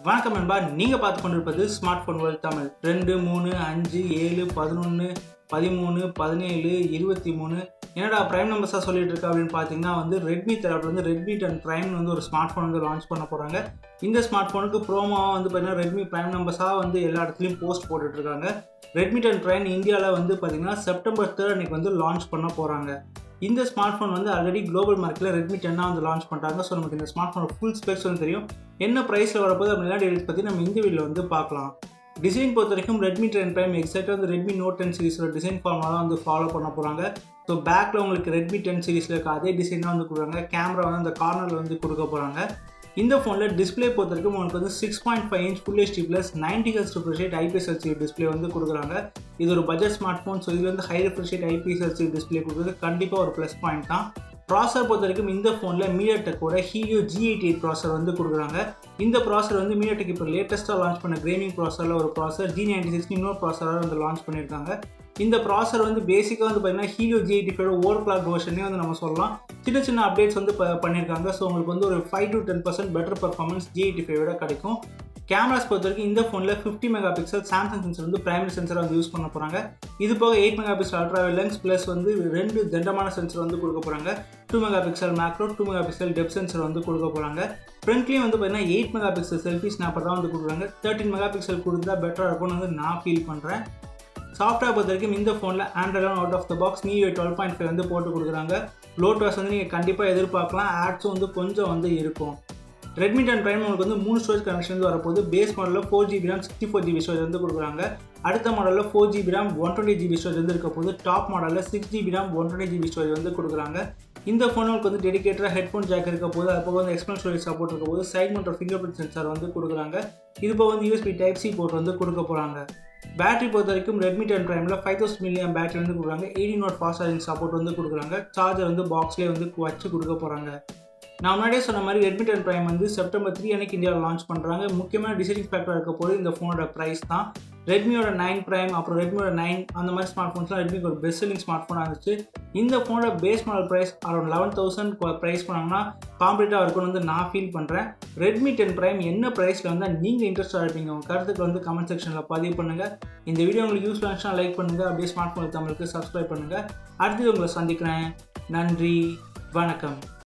வணக்கம் நண்பா நீங்கள் பார்த்து கொண்டிருப்பது ஸ்மார்ட் ஃபோன் வேர்ல்ட் தமிழ் ரெண்டு மூணு அஞ்சு ஏழு பதினொன்று பதிமூணு பதினேழு இருபத்தி மூணு என்னடா ப்ரைம் நம்பர்ஸாக சொல்லிட்டு இருக்கா அப்படின்னு பார்த்தீங்கன்னா வந்து ரெட்மி தரப்புல வந்து ரெட்மி டென் ப்ரைம் வந்து ஒரு ஸ்மார்ட் ஃபோன் வந்து லான்ச் பண்ண போகிறாங்க இந்த ஸ்மார்ட் ஃபோனுக்கு ப்ரோமோவாக வந்து பார்த்தீங்கன்னா ரெட்மி ப்ரைம் நம்பர்ஸாக வந்து எல்லா இடத்துலையும் போஸ்ட் போட்டுட்ருக்காங்க ரெட்மி டென் ப்ரைம் இந்தியாவில் வந்து பார்த்தீங்கன்னா செப்டம்பர் தேர்ட் அன்னைக்கு வந்து லான்ச் பண்ண போகிறாங்க இந்த ஸ்மார்ட் ஃபோன் வந்து ஆல்ரெடி குளோபல் மார்க்கெட்டில் ரெட்மி டென்னாக வந்து லான்ச் பண்ணுறாங்க ஸோ நமக்கு இந்த ஸ்மார்ட் ஃபோனோட ஃபுல் ஸ்பெக்ஸ் வந்து தெரியும் என்ன ப்ரைஸில் வரப்போது அப்படின்னா டீடைல்ஸ் பற்றி நம்ம இந்த வீடியோவில் வந்து பார்க்கலாம் டிசைன் பொறுத்த வரைக்கும் ரெட்மி டென் ப்ரைம் எக்ஸாக்டாக வந்து ரெட்மி நோட் டென் சீரிஸோட டிசைன் ஃபார்மாக தான் வந்து ஃபாலோ பண்ண போகிறாங்க ஸோ பேக்கில் உங்களுக்கு ரெட்மி டென் சீரிஸில் இருக்க அதே டிசைன் தான் வந்து கொடுக்குறாங்க கேமரா வந்து அந்த கார்னரில் வந்து கொடுக்க போகிறாங்க இந்த ஃபோனில் டிஸ்பிளே பொறுத்த வரைக்கும் உங்களுக்கு வந்து six point five inch full HD plus ninety H refresh rate IPS LC display வந்து கொடுக்குறாங்க இது ஒரு பட்ஜெட் ஸ்மார்ட் ஃபோன் ஸோ இது வந்து high refresh rate IPS LC display கொடுக்குறது கண்டிப்பாக ஒரு ப்ளஸ் பாயிண்ட் தான் ப்ராசர் பொறுத்த வரைக்கும் இந்த ஃபோனில் மீடியாடெக்கோட Helio G eighty eight processor வந்து கொடுக்குறாங்க இந்த ப்ராசர் வந்து மீடியாடெக் இப்போ லேட்டஸ்ட்டாக லான்ச் பண்ண கேமிங் ப்ராசரில் ஒரு ப்ராசர் ஜி நைன்டி சிக்ஸ் இன்னொரு ப்ராசராக வந்து லான்ச் பண்ணியிருக்காங்க இந்த ப்ராசர் வந்து பேசிக்காக வந்து பார்த்தீங்கன்னா Helio G eighty five over clock வெர்ஷனே வந்து நம்ம சொல்லலாம் சின்ன சின்ன அப்டேட்ஸ் வந்து ப- பண்ணியிருக்காங்க ஸோ உங்களுக்கு வந்து ஒரு five to ten percent better performance G eighty five விட கிடைக்கும் கேமராஸ் பொறுத்த வரைக்கும் இந்த ஃபோனில் fifty mega pixel Samsung sensor வந்து பிரைமரி சென்சரை வந்து யூஸ் பண்ண போகிறாங்க இது போக eight mega pixel ultra lens plus வந்து ரெண்டு தண்டமான சென்சர் வந்து கொடுக்க போகிறாங்க two mega pixel macro two mega pixel depth sensor வந்து கொடுக்க போகிறாங்க ஃப்ரண்ட்லேயும் வந்து பார்த்தீங்கன்னா eight mega pixel selfie snapper தான் வந்து கொடுக்குறாங்க தேர்ட்டின் மெகா பிக்சல் கொடுத்தா பெட்டராக இருக்கும்னு வந்து நான் ஃபீல் பண்ணுறேன் சாஃப்ட்வேர் பொறுத்த வரைக்கும் இந்த ஃபோனில் Android out of the box Mi twelve point five வந்து போட்டு கொடுக்குறாங்க லோட்டோஸ் வந்து நீங்கள் கண்டிப்பாக எதிர்பார்க்கலாம் ஆட்ஸும் வந்து கொஞ்சம் வந்து இருக்கும் ரெட்மி டென் ப்ரைம் உங்களுக்கு வந்து மூணு ஸ்டோரேஜ் கனெக்ஷன் வந்து வரப்போது பேஸ் மாடலில் four GB RAM sixty four GB storage வந்து கொடுக்குறாங்க அடுத்த மாடலில் four GB RAM one twenty GB storage வந்து இருக்க போது டாப் மாடலில் six GB RAM one twenty GB storage வந்து கொடுக்குறாங்க இந்த ஃபோனுக்கு வந்து டெடிகேட்டடாக ஹெட்ஃபோன் ஜாக் இருக்க போது அது போக வந்து எக்ஸ்டர்னல் ஸ்டோரேஜ் சப்போர்ட் இருக்க போது சைட் மற்றும் ஃபிங்கர் பிரிண்ட் சென்சார் வந்து கொடுக்குறாங்க இது போக வந்து யூஎஸ்பி டைப் சி போர்ட் வந்து கொடுக்க போகிறாங்க பேட்டரி பொறுத்த வரைக்கும் ரெட்மி டென் ப்ரைமில் ஃபைவ் தௌசண்ட் மில்லியம் பேட்டரி வந்து கொடுக்குறாங்க eighteen watt fast charging support வந்து கொடுக்குறாங்க சார்ஜர் வந்து பாக்ஸ்லேயே வந்து வச்சு கொடுக்க போகிறாங்க நான் முன்னாடியே சொன்ன மாதிரி ரெட்மி டென் ப்ரைம் வந்து செப்டம்பர் த்ரீ அன்னைக்கு இந்தியாவில் லான்ச் பண்ணுறாங்க முக்கியமான டிசைடிங் ஃபேக்டர் இருக்க போது இந்த ஃபோனோட ப்ரைஸ் தான் ரெட்மியோட நைன் ப்ரைம் அப்புறம் ரெட்மியோட நைன் அந்த மாதிரி ஸ்மார்ட் ஃபோன்ஸ்லாம் ரெட்மிக்கு ஒரு பெஸ்ட் செல்லிங் ஸ்மார்ட் ஃபோனாக இருந்துச்சு இந்த ஃபோனோட base model price around eleven thousand price பண்ணாங்கன்னா காம்படிட்டாக இருக்கும்னு வந்து நான் ஃபீல் பண்ணுறேன் ரெட்மி டென் ப்ரைம் என்ன ப்ரைஸில் வந்தால் நீங்கள் இன்ட்ரெஸ்டாக இருப்பீங்க உங்கள் கருத்துக்கள் வந்து கமெண்ட் செக்ஷனில் பதிவு பண்ணுங்கள் இந்த வீடியோ உங்களுக்கு யூஸ் பண்ணுச்சுன்னா லைக் பண்ணுங்கள் அப்படியே ஸ்மார்ட் ஃபோன் தமிழுக்கு சப்ஸ்கிரைப் பண்ணுங்கள் அடுத்தது உங்களை சந்திக்கிறேன் நன்றி வணக்கம்